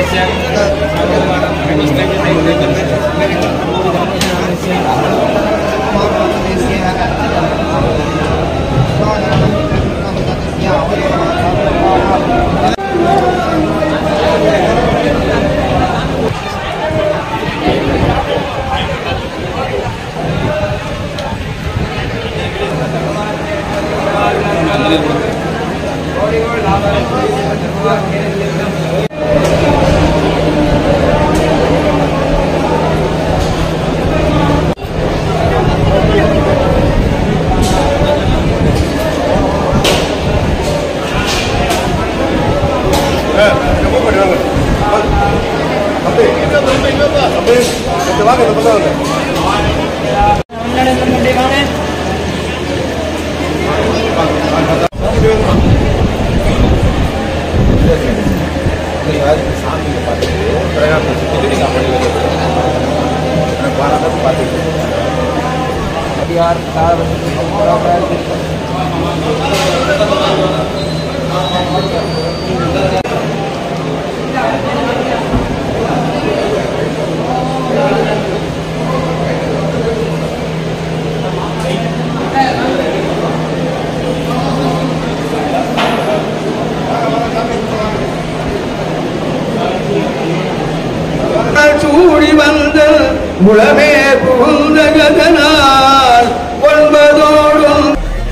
சூடி வந்த முழமே புகுந்த கதனால் ஒன்பதோடும்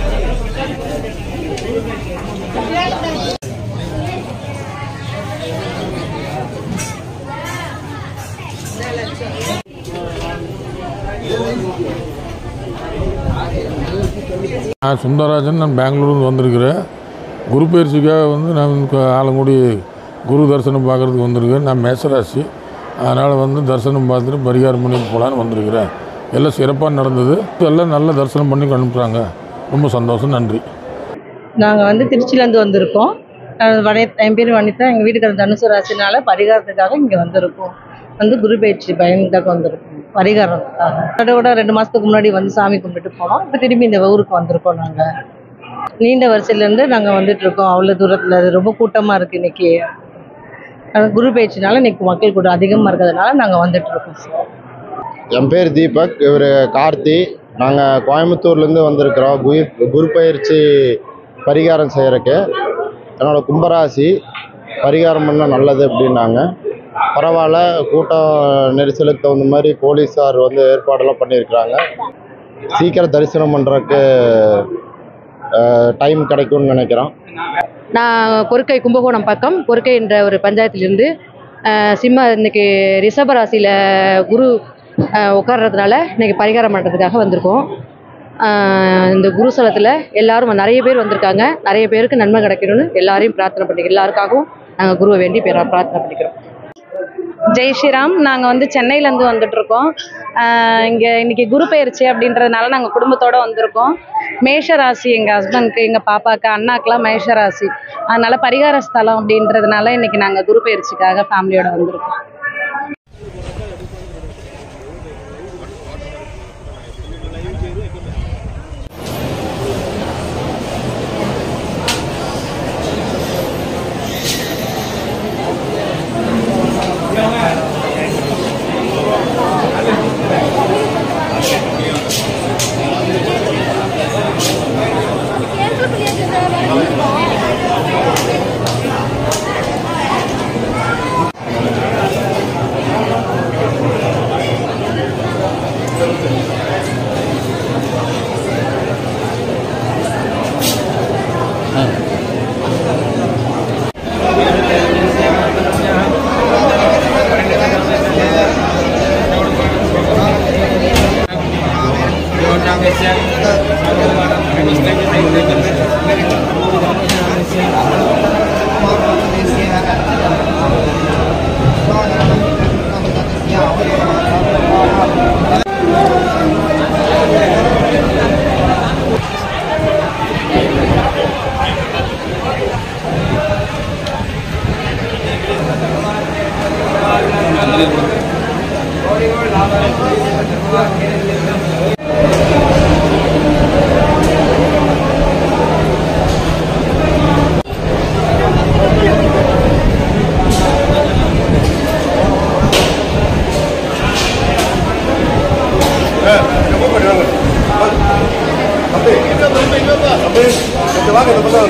நான் சுந்தரராஜன் நான் பெங்களூர்லேருந்து வந்திருக்கிறேன் குரு பயிற்சிக்காக வந்து நான் வந்து ஆலங்குடி குரு தரிசனம் பார்க்குறதுக்கு வந்திருக்கேன் நான் மேசராசி அதனால் வந்து தரிசனம் பார்த்துட்டு பரிகாரம் பண்ணிட்டு போகலான்னு வந்திருக்கிறேன் எல்லாம் சிறப்பாக நடந்தது எல்லாம் நல்ல தரிசனம் பண்ணி அனுப்புகிறாங்க ரொம்ப சந்தோஷம் நன்றி நாங்கள் வந்து திருச்சியிலேருந்து வந்திருக்கோம் அஹ் வடை என் பேர் வனிதா எங்கள் வீட்டுக்காரர் தனுசு ராசினால பரிகாரத்துக்காக இங்கே வந்திருக்கோம் வந்து குரு பயிற்சி பயனுக்காக வந்திருக்கோம் பரிகாரத்துக்காக அதோட ரெண்டு மாதத்துக்கு முன்னாடி வந்து சாமி கும்பிட்டு போனோம் இப்போ திரும்பி இந்த ஊருக்கு வந்திருக்கோம் நாங்கள் நீண்ட வரிசையிலேருந்து நாங்கள் வந்துட்டு இருக்கோம் அவ்வளோ தூரத்தில் ரொம்ப கூட்டமாக இருக்குது இன்னைக்கு அஹ் குரு பயிற்சினால இன்னைக்கு மக்கள் கூட்டம் அதிகமாக இருக்கிறதுனால நாங்கள் வந்துட்டு இருக்கோம் சார் என் பேர் தீபக் இவர் கார்த்தி நாங்கள் கோயம்புத்தூர்லேருந்து வந்திருக்கிறோம் குரு குரு பயிற்சி பரிகாரம் செய்கிறக்கு என்னோட கும்பராசி பரிகாரம் பண்ணால் நல்லது அப்படின்னாங்க பரவாயில்ல கூட்டம் நெரிசலுக்கு தகுந்த மாதிரி போலீஸார் வந்து ஏற்பாடெல்லாம் பண்ணியிருக்கிறாங்க சீக்கிரம் தரிசனம் பண்ணுறதுக்கு டைம் கிடைக்கும்னு நினைக்கிறோம் நான் கொருக்கை கும்பகோணம் பக்கம் கொருக்கை என்ற ஒரு பஞ்சாயத்திலிருந்து அஹ், சிம்ம இன்னைக்கு ரிஷப ராசியில் குரு அஹ், உட்கார்றதுனால இன்னைக்கு பரிகாரம் பண்ணுறதுக்காக வந்திருக்கோம் அஹ், இந்த குருசலத்தில் எல்லாரும் நிறைய பேர் வந்திருக்காங்க நிறைய பேருக்கு நன்மை கிடைக்கணும்னு எல்லாரையும் பிரார்த்தனை பண்ணிக்கிறோம் எல்லாருக்காகவும் நாங்கள் குருவை வேண்டி பேரா பிரார்த்தனை பண்ணிக்கிறோம் ஜெய் ஸ்ரீராம் நாங்கள் வந்து சென்னையிலேருந்து வந்துட்டு இருக்கோம் இங்கே இன்னைக்கு குரு பயிற்சி அப்படின்றதுனால நாங்கள் குடும்பத்தோட வந்திருக்கோம் மேஷ ராசி எங்கள் ஹஸ்பண்ட்க்கு எங்கள் பாப்பாக்கு அண்ணாக்கெலாம் மேஷ ராசி அதனால பரிகார ஸ்தலம் அப்படின்றதுனால இன்னைக்கு நாங்கள் குரு பயிற்சிக்காக ஃபேமிலியோட வந்திருக்கோம்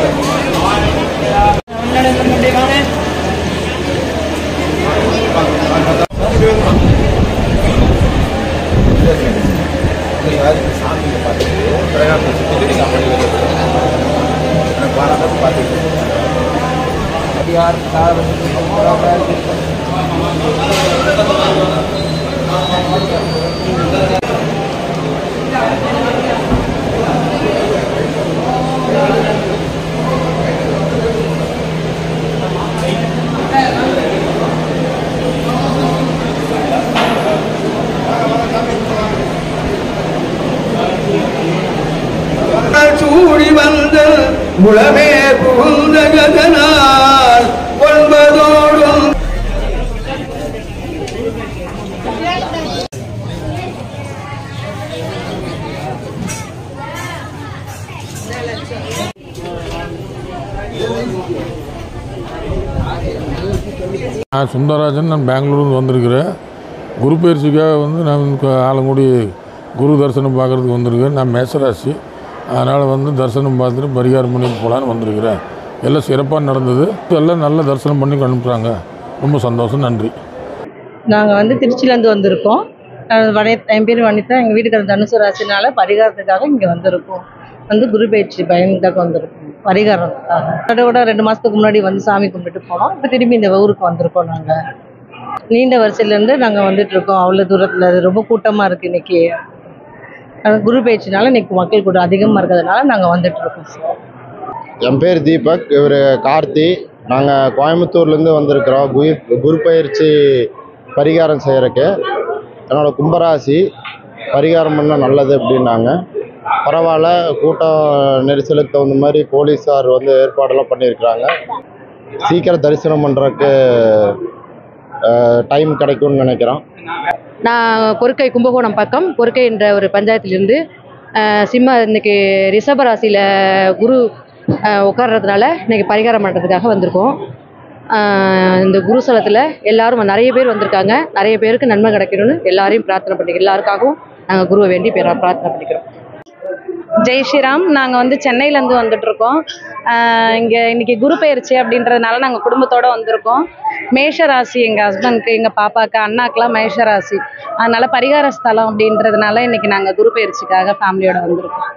சூடி வந்த முழமே புகுந்த கதனால் ஒன்பதோடும் நான் சுந்தரராஜன் நான் பெங்களூர்லேருந்து வந்திருக்கிறேன் குரு பயிற்சிக்காக வந்து நான் இந்த ஆலங்குடி குரு தரிசனம் பார்க்குறதுக்கு வந்திருக்கேன் நான் மேசராசி அதனால் வந்து தரிசனம் பார்த்துட்டு பரிகாரம் பண்ணிட்டு போகலான்னு வந்திருக்கிறேன் எல்லாம் சிறப்பாக நடந்தது எல்லாம் நல்ல தரிசனம் பண்ணி அனுப்புகிறாங்க ரொம்ப சந்தோஷம் நன்றி நாங்கள் வந்து திருச்சியிலேருந்து வந்திருக்கோம் நான் வட என் பேர் வனிதா எங்கள் வீட்டுக்காரர் தனுசு ராசினால பரிகாரத்துக்காக இங்கே வந்திருக்கோம் வந்து குரு பயிற்சி பயனுக்காக வந்திருக்கோம் பரிகாரத்துக்காக அதோட கூட ரெண்டு மாதத்துக்கு முன்னாடி வந்து சாமி கும்பிட்டு போனோம் இப்போ திரும்பி இந்த ஊருக்கு வந்திருக்கோம் நாங்கள் நீண்ட வரிசையிலேருந்து நாங்கள் வந்துட்டு இருக்கோம் அவ்வளோ தூரத்தில் ரொம்ப கூட்டமாக இருக்குது இன்னைக்கு அஹ் குரு பயிற்சினால இன்னைக்கு மக்கள் கூட்டம் அதிகமாக இருக்கிறதுனால நாங்கள் வந்துட்டு இருக்கோம் சார் என் பேர் தீபக் இவர் கார்த்தி நாங்கள் கோயம்புத்தூர்லேருந்து வந்திருக்கிறோம் குரு குரு பயிற்சி பரிகாரம் செய்கிறக்கு என்னோட கும்பராசி பரிகாரம் பண்ணால் நல்லது அப்படின்னாங்க பரவாயில்ல கூட்டம் நெரிசலுக்கு தகுந்த மாதிரி போலீஸார் வந்து ஏற்பாடெல்லாம் பண்ணியிருக்கிறாங்க சீக்கிரம் தரிசனம் பண்ணுறதுக்கு டைம் கிடைக்கும்னு நினைக்கிறோம் நான் கொருக்கை கும்பகோணம் பக்கம் கொருக்கை என்ற ஒரு பஞ்சாயத்திலிருந்து அஹ், சிம்ம இன்னைக்கு ரிஷப ராசியில் குரு அஹ், உட்கார்றதுனால இன்னைக்கு பரிகாரம் பண்ணுறதுக்காக வந்திருக்கோம் அஹ், இந்த குருசலத்தில் எல்லாரும் நிறைய பேர் வந்திருக்காங்க நிறைய பேருக்கு நன்மை கிடைக்கணும்னு எல்லாரையும் பிரார்த்தனை பண்ணிக்கிறோம் எல்லாருக்காகவும் நாங்கள் குருவை வேண்டி பேரா பிரார்த்தனை பண்ணிக்கிறோம் ஜெய் ஸ்ரீராம் நாங்கள் வந்து சென்னையிலேருந்து வந்துட்டு இருக்கோம் ஆஹ் இங்க இன்னைக்கு குரு பயிற்சி அப்படின்றதுனால நாங்கள் குடும்பத்தோட வந்திருக்கோம் மேஷ ராசி எங்கள் ஹஸ்பண்ட்க்கு எங்கள் பாப்பாக்கு அண்ணாக்கெலாம் மேஷ ராசி அதனால பரிகார ஸ்தலம் அப்படின்றதுனால இன்னைக்கு நாங்கள் குரு பயிற்சிக்காக ஃபேமிலியோட வந்திருக்கோம்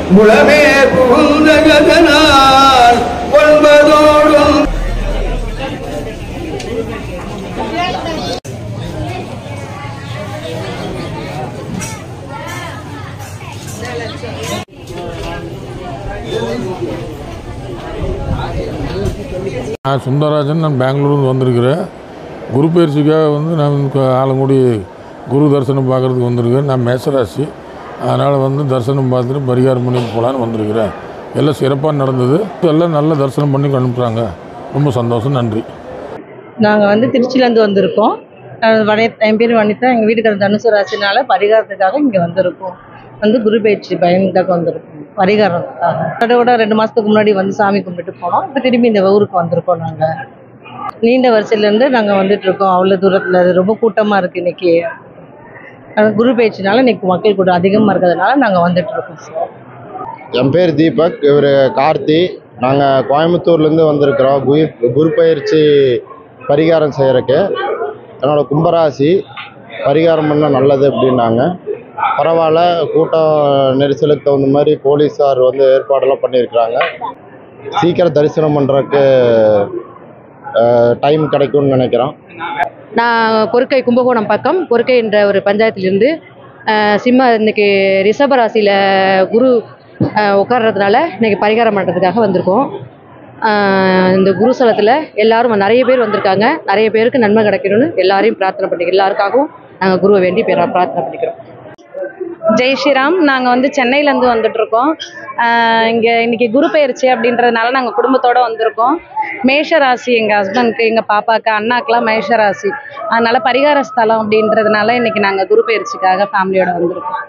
முழமே புகுந்த கதனால் ஒன்பதோடும் நான் சுந்தரராஜன் நான் பெங்களூர்லேருந்து வந்திருக்கிறேன் குரு பயிற்சிக்காக வந்து நான் வந்து ஆலங்குடி குரு தரிசனம் பார்க்குறதுக்கு வந்திருக்கேன் நான் மேசராசி அதனால் வந்து தரிசனம் பார்த்துட்டு பரிகாரம் பண்ணிட்டு போகலான்னு வந்திருக்கிறேன் எல்லாம் சிறப்பாக நடந்தது எல்லாம் நல்ல தரிசனம் பண்ணி அனுப்புகிறாங்க ரொம்ப சந்தோஷம் நன்றி நாங்கள் வந்து திருச்சியிலேருந்து வந்திருக்கோம் அஹ் வட என் பேர் வனிதா எங்கள் வீட்டுக்காரர் தனுசு ராசினால பரிகாரத்துக்காக இங்கே வந்திருக்கோம் வந்து குரு பயிற்சி பயனுக்காக வந்திருக்கோம் பரிகாரத்துக்காக அதோட கூட ரெண்டு மாதத்துக்கு முன்னாடி வந்து சாமி கும்பிட்டு போனோம் இப்போ திரும்பி இந்த ஊருக்கு வந்திருக்கோம் நாங்கள் நீண்ட வரிசையிலேருந்து நாங்கள் வந்துட்டு இருக்கோம் அவ்வளோ தூரத்தில் ரொம்ப கூட்டமாக இருக்குது இன்னைக்கு அஹ் குரு பயிற்சினால இன்னைக்கு மக்கள் கூட்டம் அதிகமாக இருக்கிறதுனால நாங்கள் வந்துட்டு இருக்கோம் சார் என் பேர் தீபக் இவர் கார்த்தி நாங்கள் கோயம்புத்தூர்லேருந்து வந்திருக்கிறோம் குரு குரு பயிற்சி பரிகாரம் செய்கிறக்கு என்னோட கும்பராசி பரிகாரம் பண்ணால் நல்லது அப்படின்னாங்க பரவாயில்ல கூட்டம் நெரிசலுக்கு தகுந்த மாதிரி போலீஸார் வந்து ஏற்பாடெல்லாம் பண்ணியிருக்கிறாங்க சீக்கிரம் தரிசனம் பண்ணுறதுக்கு டைம் கிடைக்கும்னு நினைக்கிறோம் நான் கொருக்கை கும்பகோணம் பக்கம் கொருக்கை என்ற ஒரு பஞ்சாயத்திலிருந்து அஹ், சிம்ம இன்னைக்கு ரிஷப ராசியில் குரு அஹ், உட்கார்றதுனால இன்னைக்கு பரிகாரம் பண்ணுறதுக்காக வந்திருக்கோம் அஹ், இந்த குருசலத்தில் எல்லாரும் நிறைய பேர் வந்திருக்காங்க நிறைய பேருக்கு நன்மை கிடைக்கணும்னு எல்லாரையும் பிரார்த்தனை பண்ணிக்கிறோம் எல்லாருக்காகவும் நாங்கள் குருவை வேண்டி பேரா பிரார்த்தனை பண்ணிக்கிறோம் ஜெய் ஸ்ரீராம் நாங்கள் வந்து சென்னையிலேருந்து வந்துட்டு இருக்கோம் ஆஹ் இங்க இன்னைக்கு குரு பயிற்சி அப்படின்றதுனால நாங்கள் குடும்பத்தோட வந்திருக்கோம் மேஷ ராசி எங்கள் ஹஸ்பண்ட்க்கு எங்கள் பாப்பாக்கு அண்ணாக்கெலாம் மேஷ ராசி அதனால பரிகார ஸ்தலம் அப்படின்றதுனால இன்னைக்கு நாங்கள் குரு பயிற்சிக்காக ஃபேமிலியோட வந்திருக்கோம்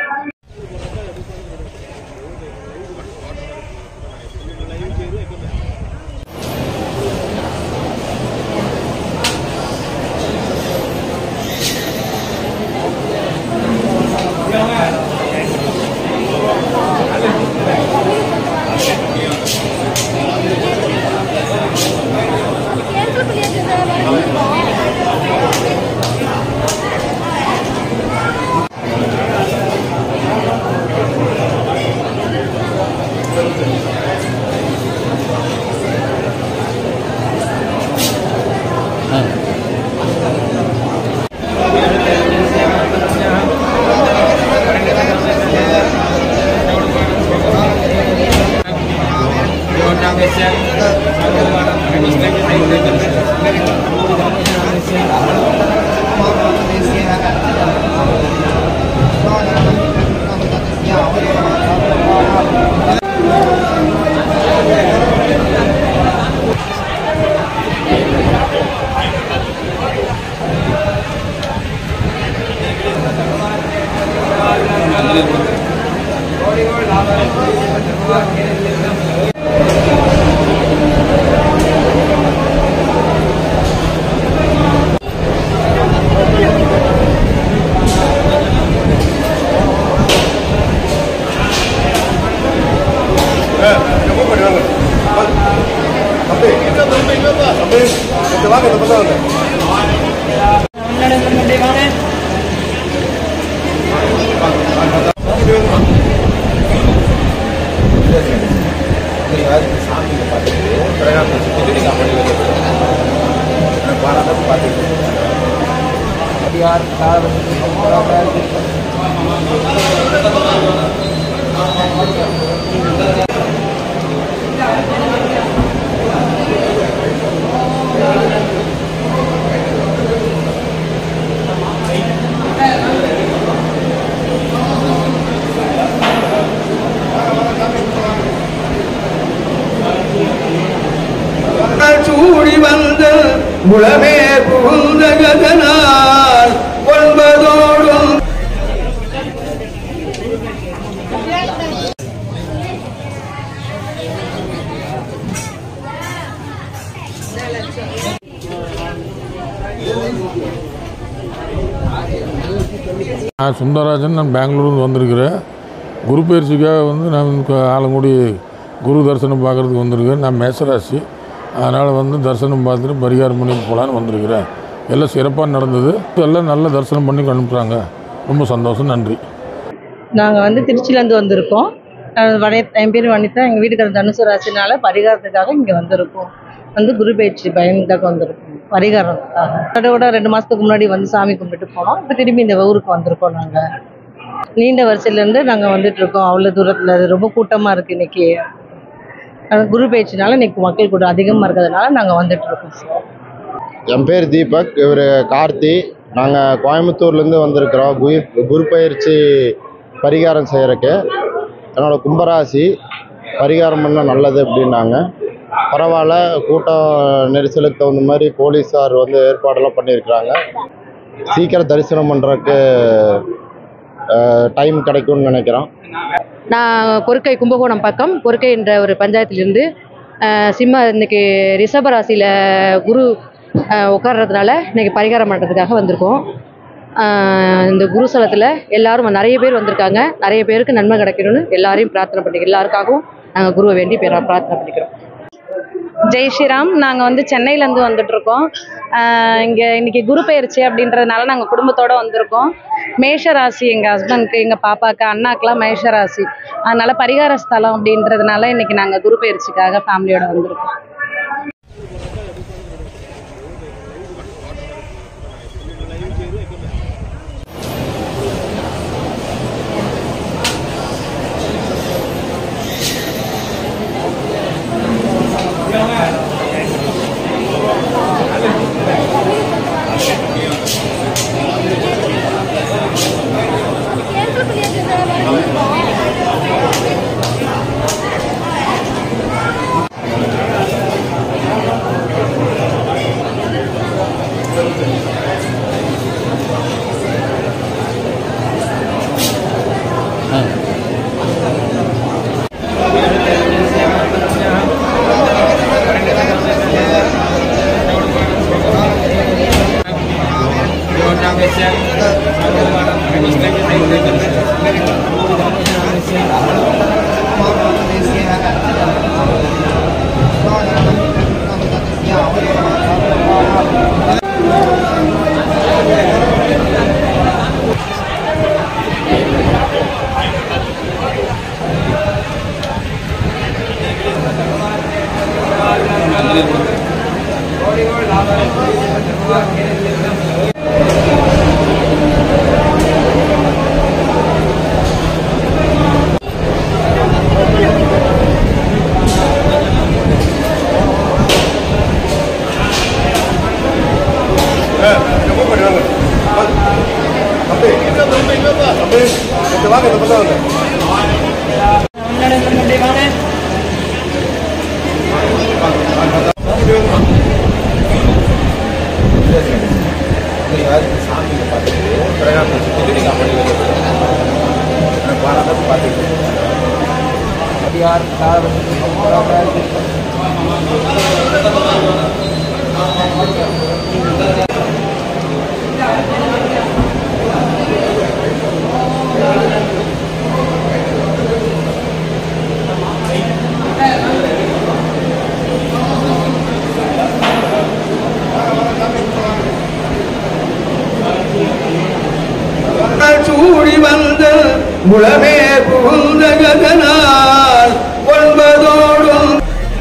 சூடி வந்த முழமே புகுந்த கதனால் ஒன்பதோடும் நான் சுந்தரராஜன் நான் பெங்களூர்லேருந்து வந்திருக்கிறேன் குரு பயிற்சிக்காக வந்து நான் வந்து ஆலங்குடி குரு தரிசனம் பார்க்குறதுக்கு வந்திருக்கேன் நான் மேசராசி அதனால் வந்து தரிசனம் பார்த்துட்டு பரிகாரம் பண்ணிட்டு போகலான்னு வந்திருக்கிறேன் எல்லாம் சிறப்பாக நடந்தது எல்லாம் நல்ல தரிசனம் பண்ணி அனுப்புகிறாங்க ரொம்ப சந்தோஷம் நன்றி நாங்கள் வந்து திருச்சியிலேருந்து வந்திருக்கோம் அஹ் வடை என் பேர் வனிதா எங்கள் வீட்டுக்காரர் தனுசு ராசினால பரிகாரத்துக்காக இங்கே வந்திருக்கோம் வந்து குரு பயிற்சி பயனுக்காக வந்திருக்கோம் பரிகாரத்துக்காக அதோட ரெண்டு மாதத்துக்கு முன்னாடி வந்து சாமி கும்பிட்டு போனோம் இப்போ திரும்பி இந்த ஊருக்கு வந்திருக்கோம் நாங்கள் நீண்ட வரிசையிலேருந்து நாங்கள் வந்துட்டு இருக்கோம் அவ்வளோ தூரத்தில் ரொம்ப கூட்டமாக இருக்குது இன்னைக்கு அஹ் குரு பயிற்சினால இன்னைக்கு மக்கள் கூட்டம் அதிகமாக இருக்கிறதுனால நாங்கள் வந்துட்டு இருக்கோம் சார் என் பேர் தீபக் இவர் கார்த்தி நாங்கள் கோயம்புத்தூர்லேருந்து வந்திருக்கிறோம் குரு குரு பயிற்சி பரிகாரம் செய்கிறக்கு என்னோட கும்பராசி பரிகாரம் பண்ணால் நல்லது அப்படின்னாங்க பரவாயில்ல கூட்டம் நெரிசலுக்கு தகுந்த மாதிரி போலீஸார் வந்து ஏற்பாடெல்லாம் பண்ணியிருக்கிறாங்க சீக்கிரம் தரிசனம் பண்ணுறதுக்கு டைம் கிடைக்கும்னு நினைக்கிறோம் நான் கொருக்கை கும்பகோணம் பக்கம் கொருக்கை என்ற ஒரு பஞ்சாயத்திலிருந்து அஹ், சிம்ம இன்னைக்கு ரிஷப ராசியில் குரு அஹ், உட்கார்றதுனால இன்னைக்கு பரிகாரம் பண்ணுறதுக்காக வந்திருக்கோம் அஹ், இந்த குருசலத்தில் எல்லாரும் நிறைய பேர் வந்திருக்காங்க நிறைய பேருக்கு நன்மை கிடைக்கணும்னு எல்லாரையும் பிரார்த்தனை பண்ணிக்கிறோம் எல்லாருக்காகவும் நாங்கள் குருவை வேண்டி பேரா பிரார்த்தனை பண்ணிக்கிறோம் ஜெய் ஸ்ரீராம் நாங்கள் வந்து சென்னையிலேருந்து வந்துட்டு இருக்கோம் ஆஹ் இங்க இன்னைக்கு குரு பயிற்சி அப்படின்றதுனால நாங்கள் குடும்பத்தோட வந்திருக்கோம் மேஷ ராசி எங்கள் ஹஸ்பண்ட்க்கு எங்கள் பாப்பாக்கு அண்ணாக்கெலாம் மேஷ ராசி அதனால பரிகார ஸ்தலம் அப்படின்றதுனால இன்னைக்கு நாங்கள் குரு பயிற்சிக்காக ஃபேமிலியோட வந்திருக்கோம் சூடி வந்த முளமே புகுந்த கதனால் ஒன்பதோடும்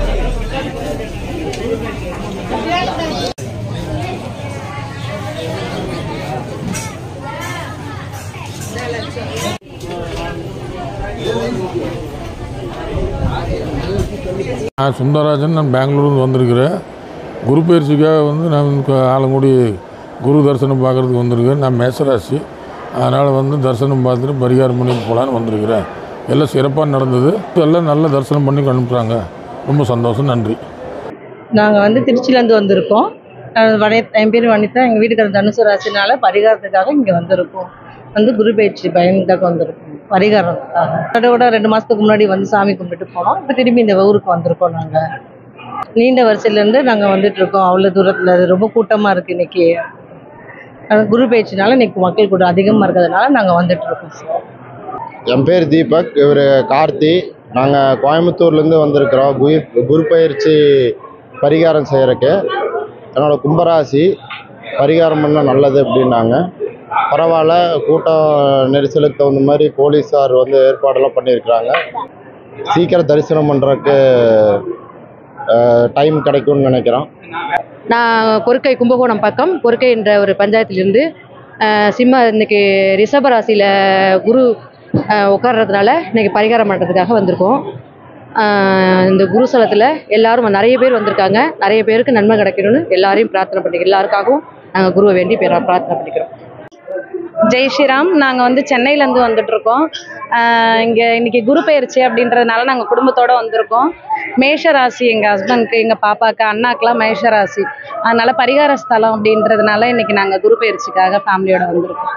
நான் சுந்தரராஜன் நான் பெங்களூர்லேருந்து வந்திருக்கிறேன் குரு பயிற்சிக்காக வந்து நான் இங்க ஆலங்குடி குரு தரிசனம் பார்க்குறதுக்கு வந்திருக்கேன் நான் மேசராசி அதனால் வந்து தரிசனம் பார்த்துட்டு பரிகாரம் பண்ணிட்டு போகலான்னு வந்திருக்கிறேன் எல்லாம் சிறப்பாக நடந்தது எல்லாம் நல்ல தரிசனம் பண்ணி அனுப்புகிறாங்க ரொம்ப சந்தோஷம் நன்றி நாங்கள் வந்து திருச்சியிலேருந்து வந்திருக்கோம் அஹ் வடை என் பேர் வனிதா எங்கள் வீட்டுக்காரர் தனுசு ராசினால பரிகாரத்துக்காக இங்கே வந்திருக்கோம் வந்து குரு பயிற்சி பயனுக்காக வந்திருக்கோம் பரிகாரத்துக்காக அதோட ரெண்டு மாதத்துக்கு முன்னாடி வந்து சாமி கும்பிட்டு போனோம் இப்போ திரும்பி இந்த ஊருக்கு வந்திருக்கோம் நாங்கள் நீண்ட வரிசையிலேருந்து நாங்கள் வந்துட்டு இருக்கோம் அவ்வளோ தூரத்தில் ரொம்ப கூட்டமாக இருக்குது இன்னைக்கு அஹ் குரு பயிற்சினால இன்னைக்கு மக்கள் கூட்டம் அதிகமாக இருக்கிறதுனால நாங்கள் வந்துட்டு இருக்கோம் சார் என் பேர் தீபக் இவர் கார்த்தி நாங்கள் கோயம்புத்தூர்லேருந்து வந்திருக்கிறோம் குரு குரு பயிற்சி பரிகாரம் செய்கிறக்கு என்னோட கும்பராசி பரிகாரம் பண்ணால் நல்லது அப்படின்னாங்க பரவாயில்ல கூட்டம் நெரிசலுக்கு தகுந்த மாதிரி போலீஸார் வந்து ஏற்பாடெல்லாம் பண்ணியிருக்கிறாங்க சீக்கிரம் தரிசனம் பண்ணுறதுக்கு டைம் கிடைக்கும்னு நினைக்கிறோம் நான் கொருக்கை கும்பகோணம் பக்கம் கொருக்கை என்ற ஒரு பஞ்சாயத்திலிருந்து அஹ், சிம்ம இன்னைக்கு ரிஷப ராசியில் குரு அஹ், உட்கார்றதுனால இன்னைக்கு பரிகாரம் பண்ணுறதுக்காக வந்திருக்கோம் அஹ், இந்த குருசலத்தில் எல்லாரும் நிறைய பேர் வந்திருக்காங்க நிறைய பேருக்கு நன்மை கிடைக்கணும்னு எல்லாரையும் பிரார்த்தனை பண்ணிக்கிறோம் எல்லாருக்காகவும் நாங்கள் குருவை வேண்டி பேரா பிரார்த்தனை பண்ணிக்கிறோம் ஜெய் ஸ்ரீராம் நாங்கள் வந்து சென்னையிலேருந்து வந்துட்டு இருக்கோம் ஆஹ் இங்க இன்னைக்கு குரு பயிற்சி அப்படின்றதுனால நாங்கள் குடும்பத்தோட வந்திருக்கோம் மேஷ ராசி எங்கள் ஹஸ்பண்ட்க்கு எங்கள் பாப்பாக்கு அண்ணாக்கெலாம் மேஷ ராசி அதனால பரிகார ஸ்தலம் அப்படின்றதுனால இன்னைக்கு நாங்கள் குரு பயிற்சிக்காக ஃபேமிலியோட வந்திருக்கோம்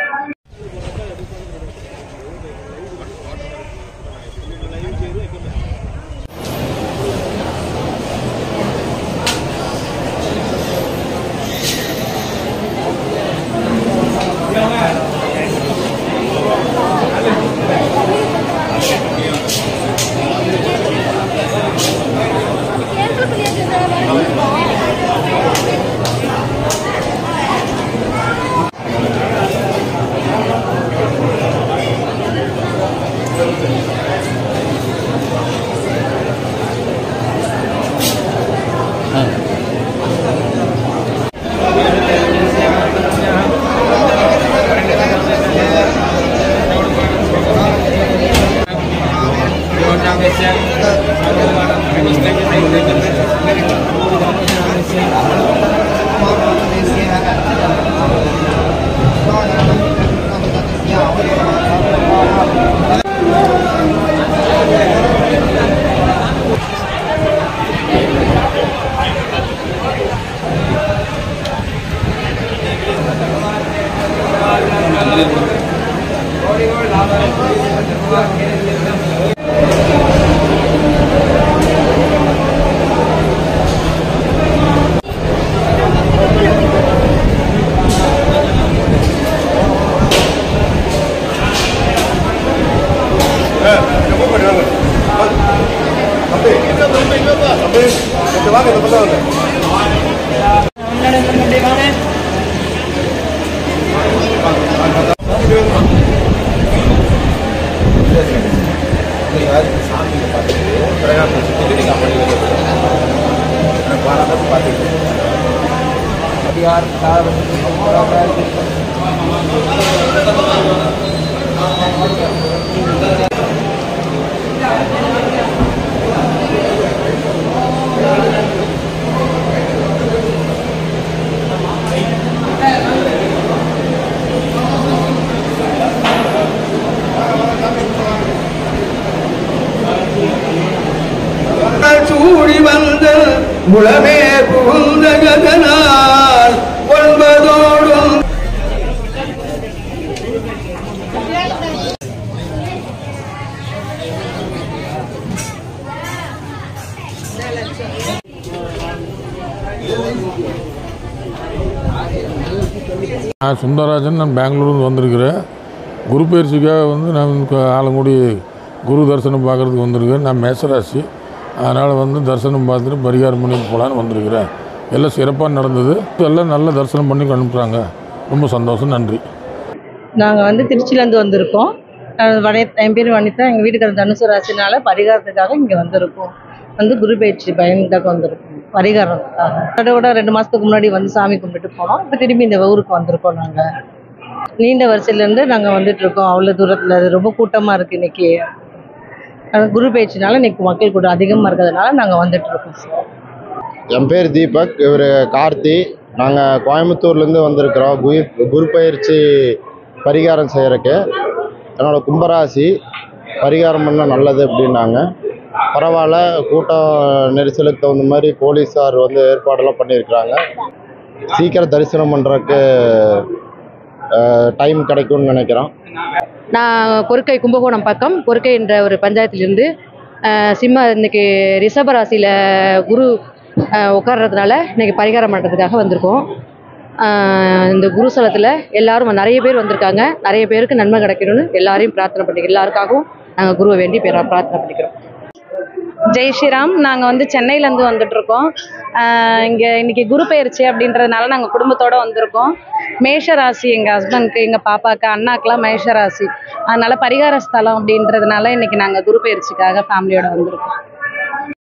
சூடி வந்த முளமே புகுந்த கதனால் ஒன்பதோடும் நான் சுந்தரராஜன் நான் பெங்களூர்லேருந்து வந்திருக்கிறேன் குரு பயிற்சிக்காக வந்து நான் இங்க ஆலங்குடி குரு தரிசனம் பார்க்குறதுக்கு வந்திருக்கேன் நான் மேசராசி அதனால் வந்து தரிசனம் பார்த்துட்டு பரிகாரம் பண்ணிட்டு போகலான்னு வந்திருக்கிறேன் எல்லாம் சிறப்பாக நடந்தது எல்லாம் நல்ல தரிசனம் பண்ணி அனுப்புகிறாங்க ரொம்ப சந்தோஷம் நன்றி நாங்கள் வந்து திருச்சியிலேருந்து வந்திருக்கோம் அஹ் வட என் பேர் வனிதா எங்கள் வீட்டுக்காரர் தனுசு ராசினால பரிகாரத்துக்காக இங்கே வந்திருக்கோம் வந்து குரு பயிற்சி பயனுக்காக வந்திருக்கோம் பரிகாரத்துக்காக அதோட கூட ரெண்டு மாதத்துக்கு முன்னாடி வந்து சாமி கும்பிட்டு போனோம் இப்போ திரும்பி இந்த ஊருக்கு வந்திருக்கோம் நாங்கள் நீண்ட வரிசையிலேருந்து நாங்கள் வந்துட்டு இருக்கோம் அவ்வளோ தூரத்தில் அது ரொம்ப கூட்டமாக இருக்குது இன்னைக்கு அஹ் குரு பயிற்சினால இன்னைக்கு மக்கள் கூட்டம் அதிகமாக இருக்கிறதுனால நாங்கள் வந்துட்டு இருக்கோம் சார் என் பேர் தீபக் இவர் கார்த்தி நாங்கள் கோயம்புத்தூர்லேருந்து வந்திருக்கிறோம் குரு குரு பயிற்சி பரிகாரம் செய்கிறக்கு என்னோட கும்பராசி பரிகாரம் பண்ணால் நல்லது அப்படின்னாங்க பரவாயில்ல கூட்டம் நெரிசலுக்கு தகுந்த மாதிரி போலீஸார் வந்து ஏற்பாடெல்லாம் பண்ணியிருக்கிறாங்க சீக்கிரம் தரிசனம் பண்ணுறதுக்கு டைம் கிடைக்கும்னு நினைக்கிறோம் நான் கொருக்கை கும்பகோணம் பக்கம் கொருக்கை என்ற ஒரு பஞ்சாயத்திலிருந்து அஹ், சிம்ம இன்னைக்கு ரிஷப ராசியில் குரு அஹ், உட்கார்றதுனால இன்னைக்கு பரிகாரம் பண்ணுறதுக்காக வந்திருக்கோம் அஹ், இந்த குருசலத்தில் எல்லாரும் நிறைய பேர் வந்திருக்காங்க நிறைய பேருக்கு நன்மை கிடைக்கணும்னு எல்லாரையும் பிரார்த்தனை பண்ணிக்கிறோம் எல்லாருக்காகவும் நாங்கள் குருவை வேண்டி பேரா பிரார்த்தனை பண்ணிக்கிறோம் ஜெய் ஸ்ரீராம் நாங்கள் வந்து சென்னையிலேருந்து வந்துட்ருக்கோம் இங்கே இன்னைக்கு குரு பயிற்சி அப்படின்றதுனால நாங்கள் குடும்பத்தோடு வந்திருக்கோம் மேஷ ராசி எங்கள் ஹஸ்பண்ட்க்கு எங்கள் பாப்பாக்கு அண்ணாக்கெலாம் மேஷ ராசி அதனால பரிகார ஸ்தலம் அப்படின்றதுனால இன்னைக்கு நாங்கள் குரு பயிற்சிக்காக ஃபேமிலியோட வந்திருக்கோம்